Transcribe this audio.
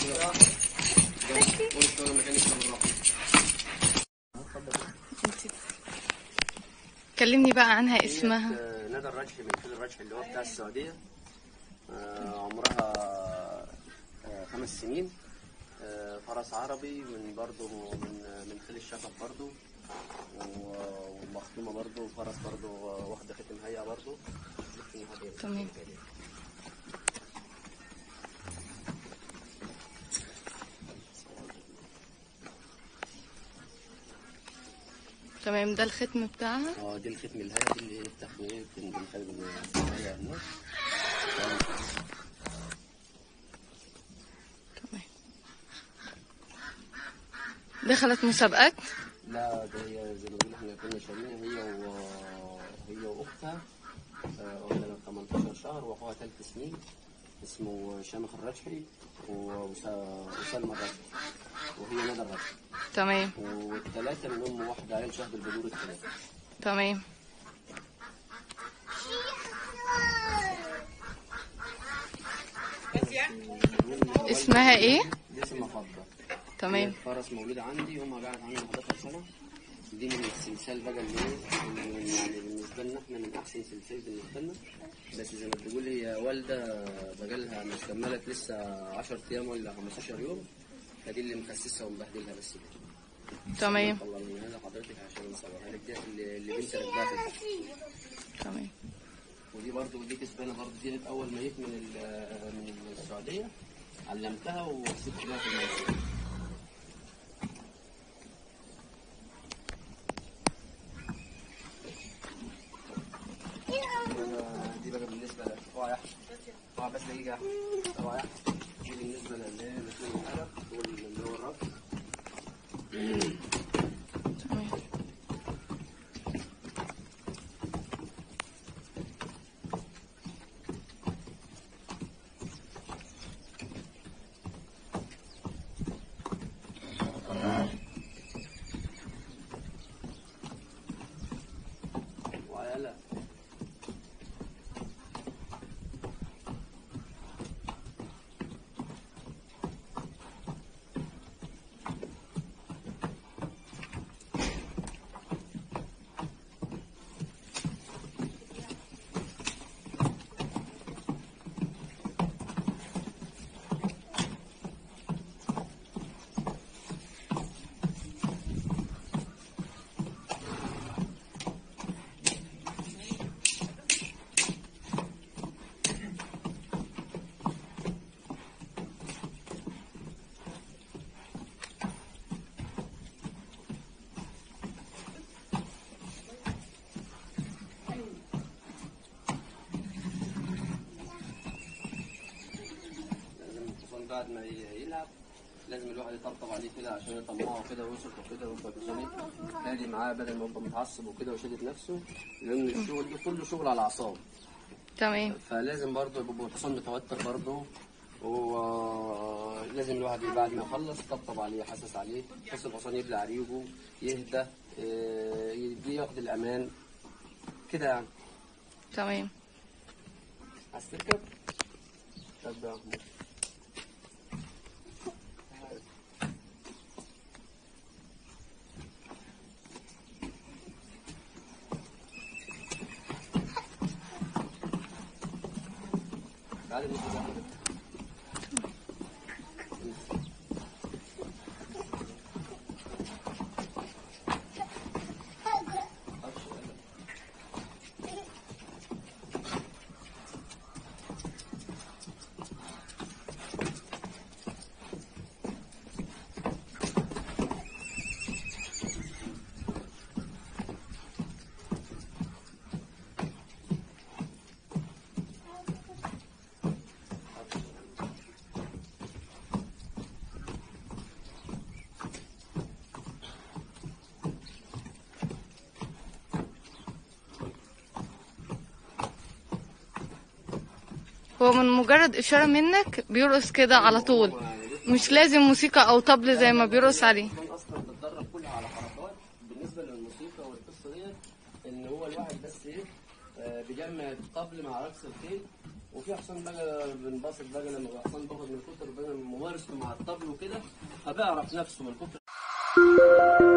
كلمني بقى عنها اسمها آه، ندى الرجح من فيل الرجح اللي هو بتاع السعودية آه، عمرها آه، خمس سنين آه، فرس عربي من برضه من من خيل الشفق برضه و- ومخدومة برضه وفرس برضه واخدة ختم هيئة برضه تمام تمام ده الختم بتاعها اه دي الختم الهيئة دي اللي هي التخمير بنخلي الهيئة النص تمام دخلت مسابقات لا ده هي زي ما بنقول احنا كنا شارينها هي و... هي واختها آه، واخدة 18 شهر واخوها ثلاث سنين اسمه شامخ الرجحي ووسا- وسلمى الرجحي وهي ندى الرجحي تمام والثلاثة من أم واحدة عيال شهد البذور الثلاثة تمام اسمها ايه دي اسمها فضة تمام فرس مولودة عندي أمها قاعدة عندي 11 سنة دي من السلسال بقى اللي هي اللي يعني بالنسبة لنا احنا من أحسن سلسال بالنسبة لنا بس زي ما بتقول هي والدة بقالها مش كملت لسه 10 أيام ولا 15 يوم فدي اللي مخسسها ومبهدلها بس كده تمام طلع من هنا حضرتك عشان نصورها لك دي اللي اللي بنت رجعها في الحق. تمام ودي برضو دي كسبانه برضو دي اول ما جيت من ال- من السعوديه علمتها وسبت لها في الموضوع دي بقى بالنسبه للرفاع رفاع بس دقيقه رفاع دي بالنسبه للي هي الاثنين الحلق واللي هو الرف تمام وعيالها لازم الحصان بعد ما ي- يلعب لازم الواحد يطبطب عليه كده عشان يطمعه كده ويصرف كده ويبقى الحصان هادي معاه بدل ما يبقى متعصب وكده وشادد نفسه لان الشغل ده كله شغل على الاعصاب تمام فلازم برضه يبقى الحصان متوتر برضه ولازم الواحد بعد ما يخلص يطبطب عليه يحسس عليه يحس الحصان يبلع ريقه يهدى آه، يديه ياخد الامان كده يعني تمام عايز تركب؟ طب يا محمود. تعالي نشوف ده. هو من مجرد إشارة منك بيرقص كده على طول مش لازم موسيقى أو طبل زي ما بيرقص عليه الحصان اصلا بتدرب كلها على حركات بالنسبه للموسيقى والقصه ديت ان هو الواحد بس ايه آه، بيجمع الطبل مع رقص الخيل وفي حصان بقى بنبسط بقى لما بقى حصان باخد من كتر بقى ممارسته مع الطبل وكده فبيعرف نفسه من كتر